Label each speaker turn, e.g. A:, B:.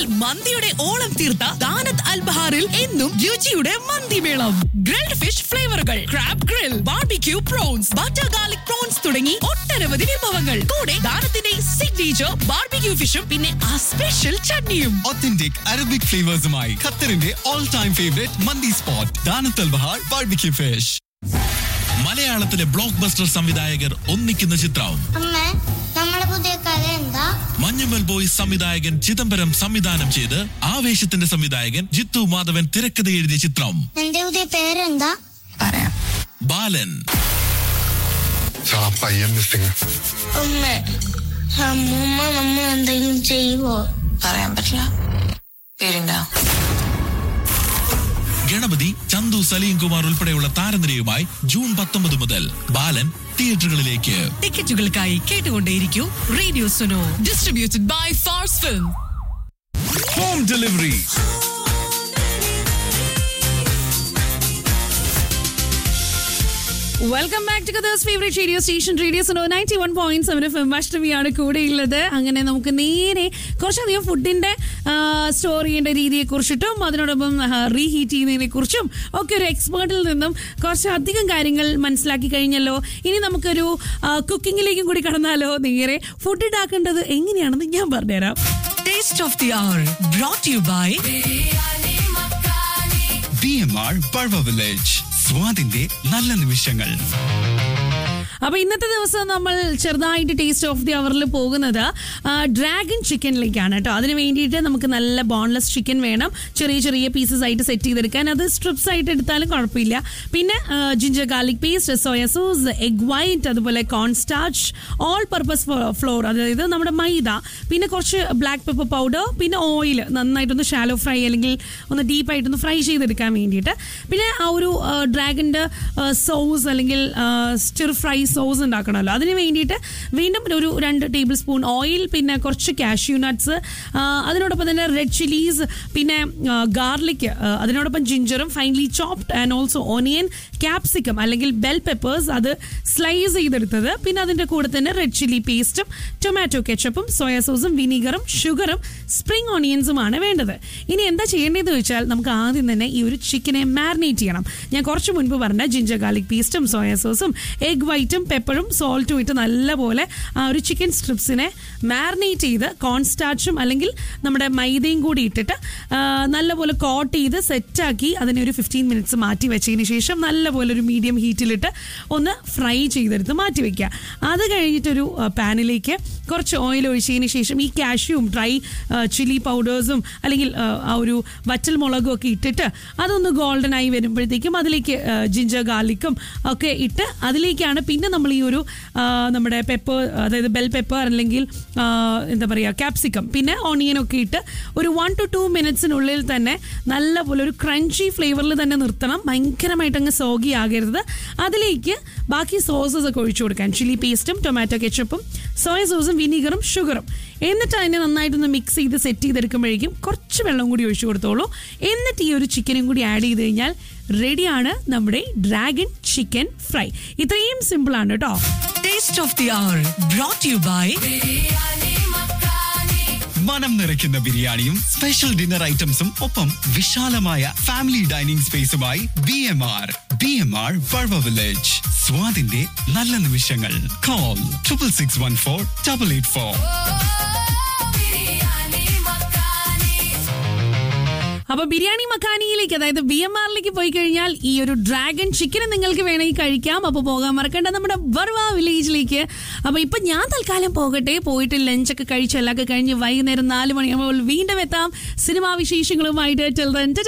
A: മന്തിയുടെ ഓളം തീർത്ത ദാനത്ത് അൽബഹാറിൽ എന്നും രുചിയുടെ മന്തിമേളം ഗ്രിൽഡ് ഫിഷ് ഫ്ലേവറുകൾ crab grill barbecue prawns butter garlic prawns തുടങ്ങി ഒട്ടനവധി വിഭവങ്ങൾ കൂടെ ദാനത്തിന്റെ സിഗ്നേച്ചർ ബാർബിക്യൂ ഫിഷും പിന്നെ ആ സ്പെഷ്യൽ ചട്നിയും
B: ഒത്തന്റിക് അറബിക് ഫ്ലേവേഴ്സുമായി ഖത്തറിന്റെ all time favourite mandi spot Danat Al Bahar barbecue fish
C: മലയാളത്തിലെ ബ്ലോക്ക് ബസ്റ്റർ സംവിധായകർ ഒന്നിക്കുന്ന ചിത്രം
D: അമ്മ നമ്മളെ പുതിയ കഥ എന്താ
C: മഞ്ഞുമൽ ബോയ്സ് സംവിധായകൻ ചിദംബരം സംവിധാനം ചെയ്ത് ആവേശത്തിന്റെ സംവിധായകൻ ജിത്തു മാധവൻ തിരക്കഥ എഴുതിയ ചിത്രം
D: എന്റെ പുതിയ പേരെന്താ
E: പറയാം
C: ബാലൻ
F: ആ പയ്യൻ മിസ്സിങ്
D: അമ്മ അമ്മൂമ്മ നമ്മൾ എന്തെങ്കിലും ചെയ്യുവോ
E: പറയാൻ പറ്റില്ല പേരുണ്ടോ
C: ഗണപതി ചന്തു സലീം കുമാർ ഉൾപ്പെടെയുള്ള താരനിരയുമായി ജൂൺ പത്തൊമ്പത് മുതൽ ബാലൻ തിയേറ്ററുകളിലേക്ക്
A: ടിക്കറ്റുകൾക്കായി കേട്ടുകൊണ്ടേയിരിക്കൂ radio Suno distributed by Phars film
B: home delivery
G: welcome back to Qatar's favourite radio station radio സോ ninety one point seven F M അഷ്ടമിയാണ് കൂടെയുള്ളത് അങ്ങനെ നമുക്ക് നേരെ കുറച്ചധികം ഫുഡിന്റെ സ്റ്റോർ ചെയ്യേണ്ട രീതിയെ കുറിച്ചിട്ടും അതിനോടൊപ്പം റീഹീറ്റ് ചെയ്യുന്നതിനെ കുറിച്ചും ഒക്കെ ഒരു എക്സ്പേർട്ടിൽ നിന്നും കുറച്ചധികം കാര്യങ്ങൾ മനസ്സിലാക്കി കഴിഞ്ഞല്ലോ ഇനി നമുക്കൊരു കുക്കിങ്ങിലേക്കും കൂടി കടന്നാലോ നേരെ ഫുഡ് ഉണ്ടാക്കേണ്ടത് എങ്ങനെയാണെന്ന് ഞാൻ പറഞ്ഞുതരാം
A: taste of the hour brought you by
B: B M R Bulva village സ്വാദിന്റെ നല്ല നിമിഷങ്ങൾ
G: അപ്പൊ ഇന്നത്തെ ദിവസം നമ്മൾ ചെറുതായിട്ട് ടേസ്റ്റ് ഓഫ് ദി അവറിൽ പോകുന്നത് ഡ്രാഗൺ ചിക്കനിലേക്കാണ് കേട്ടോ അതിന് വേണ്ടിയിട്ട് നമുക്ക് നല്ല ബോൺലെസ് ചിക്കൻ വേണം ചെറിയ ചെറിയ പീസസ് ആയിട്ട് സെറ്റ് ചെയ്തെടുക്കാൻ അത് സ്ട്രിപ്സ് ആയിട്ട് എടുത്താലും കുഴപ്പമില്ല പിന്നെ ginger garlic paste soya sauce egg white അതുപോലെ corn starch all purpose flour അതായത് നമ്മുടെ മൈദ പിന്നെ കുറച്ച് ബ്ലാക്ക് പെപ്പർ പൗഡർ പിന്നെ ഓയിൽ നന്നായിട്ടൊന്ന് ഷാലോ ഫ്രൈ അല്ലെങ്കിൽ ഒന്ന് ഡീപ്പായിട്ടൊന്ന് ഫ്രൈ ചെയ്തെടുക്കാൻ വേണ്ടിയിട്ട് പിന്നെ ആ ഒരു ഡ്രാഗൻ്റെ സോസ് അല്ലെങ്കിൽ സ്റ്റിർ ഫ്രൈ സോസ് ഉണ്ടാക്കണമല്ലോ അതിന് വേണ്ടിയിട്ട് വീണ്ടും ഒരു രണ്ട് ടേബിൾ സ്പൂൺ ഓയിൽ പിന്നെ കുറച്ച് കാഷ്യൂ നട്ട്സ് അതിനോടൊപ്പം തന്നെ റെഡ് ചില്ലീസ് പിന്നെ ഗാർലിക് അതിനോടൊപ്പം ജിഞ്ചറും finely chopped and also onion capsicum അല്ലെങ്കിൽ ബെൽ പെപ്പേഴ്സ് അത് സ്ലൈസ് ചെയ്തെടുത്തത് പിന്നെ അതിൻ്റെ കൂടെ തന്നെ റെഡ് ചില്ലി പേസ്റ്റും ടൊമാറ്റോ കെച്ചപ്പും സോയാ സോസും വിനീഗറും ഷുഗറും സ്പ്രിംഗ് ഓണിയൻസുമാണ് വേണ്ടത് ഇനി എന്താ ചെയ്യേണ്ടതെന്ന് വെച്ചാൽ നമുക്ക് ആദ്യം തന്നെ ഈ ഒരു ചിക്കനെ മാരിനേറ്റ് ചെയ്യണം ഞാൻ കുറച്ച് മുൻപ് പറഞ്ഞ ജിഞ്ചർ ഗാർലിക് പേസ്റ്റും സോയാ സോസും എഗ് വൈറ്റും പെപ്പറും സോൾട്ടും ഇട്ട് നല്ലപോലെ ആ ഒരു ചിക്കൻ സ്ട്രിപ്സിനെ മാരിനേറ്റ് ചെയ്ത് കോൺ സ്റ്റാർച്ചും അല്ലെങ്കിൽ നമ്മുടെ മൈദയും കൂടി ഇട്ടിട്ട് ആ, നല്ലപോലെ കോട്ട് ചെയ്ത് സെറ്റാക്കി അതിനെ ഒരു ഫിഫ്റ്റീൻ മിനിറ്റ്സ് മാറ്റി വെച്ചതിന് ശേഷം നല്ലപോലെ ഒരു മീഡിയം ഹീറ്റിലിട്ട് ഒന്ന് ഫ്രൈ ചെയ്തെടുത്ത് മാറ്റി വെക്കുക അത് കഴിഞ്ഞിട്ടൊരു പാനിലേക്ക് കുറച്ച് ഓയിൽ ഒഴിച്ചതിന് ശേഷം ഈ കാഷ്യൂം ഡ്രൈ ചില്ലി പൗഡേഴ്സും അല്ലെങ്കിൽ ആ, ആ ഒരു വറ്റൽ മുളകും ഒക്കെ ഇട്ടിട്ട് അതൊന്ന് ഗോൾഡൻ ആയി വരുമ്പോഴത്തേക്കും അതിലേക്ക് ജിഞ്ചർ ഗാർലിക്കും ഒക്കെ ഇട്ട് അതിലേക്കാണ് പിന്നെ നമ്മൾ ഈ ഒരു ആ, നമ്മുടെ പെപ്പർ അതായത് ബെൽ പെപ്പർ അല്ലെങ്കിൽ ആ, എന്താ പറയുക ക്യാപ്സിക്കം പിന്നെ ഓണിയൻ ഒക്കെ ഇട്ട് ഒരു വൺ ടു ടു മിനിറ്റ്സിനുള്ളിൽ തന്നെ നല്ലപോലെ ഒരു ക്രഞ്ചി ഫ്ലേവറിൽ തന്നെ നിർത്തണം ഭയങ്കരമായിട്ട് അങ്ങ് സോഗി ആകരുത് അതിലേക്ക് ബാക്കി സോസസ് ഒക്കെ ഒഴിച്ചു കൊടുക്കാൻ ചില്ലി പേസ്റ്റും ടൊമാറ്റോ കെച്ചപ്പും സോയ സോസും വിനീഗറും ഷുഗറും എന്നിട്ട് അതിനെ നന്നായിട്ടൊന്ന് മിക്സ് ചെയ്ത് സെറ്റ് ചെയ്തെടുക്കുമ്പോഴേക്കും കുറച്ച് വെള്ളം കൂടി ഒഴിച്ചു കൊടുത്തോളൂ എന്നിട്ട് ഈ ഒരു ചിക്കനും കൂടി ആഡ് ചെയ്ത് കഴിഞ്ഞാൽ റെഡിയാണ് നമ്മുടെ ഡ്രാഗൺ ചിക്കൻ ഫ്രൈ ഇത്രയും സിമ്പിൾ ആണ് കേട്ടോ
A: taste of the hour brought you by
B: മനം നിറയ്ക്കുന്ന ബിരിയാണിയും സ്പെഷ്യൽ ഡിന്നർ ഐറ്റംസും ഒപ്പം വിശാലമായ ഫാമിലി ഡൈനിങ് സ്പേസുമായി B M R B M R Bulva village സ്വാദിന്റെ നല്ല നിമിഷങ്ങൾ call triple six one four double eight four
G: അപ്പൊ ബിരിയാണി മക്കാനിയിലേക്ക് അതായത് ബി എം ആറിലേക്ക് പോയി കഴിഞ്ഞാൽ ഈ ഒരു ഡ്രാഗൺ ചിക്കൻ നിങ്ങൾക്ക് വേണമെങ്കിൽ കഴിക്കാം അപ്പൊ പോകാൻ മറക്കണ്ട നമ്മുടെ ബർവ വില്ലേജിലേക്ക് അപ്പൊ ഇപ്പൊ ഞാൻ തൽക്കാലം പോകട്ടെ പോയിട്ട് ലഞ്ചൊക്കെ കഴിച്ച് എല്ലാം കഴിഞ്ഞ് വൈകുന്നേരം നാല് മണിയാകുമ്പോൾ വീണ്ടും എത്താം സിനിമാ വിശേഷങ്ങളുമായിട്ട് ടിൽ ദെൻ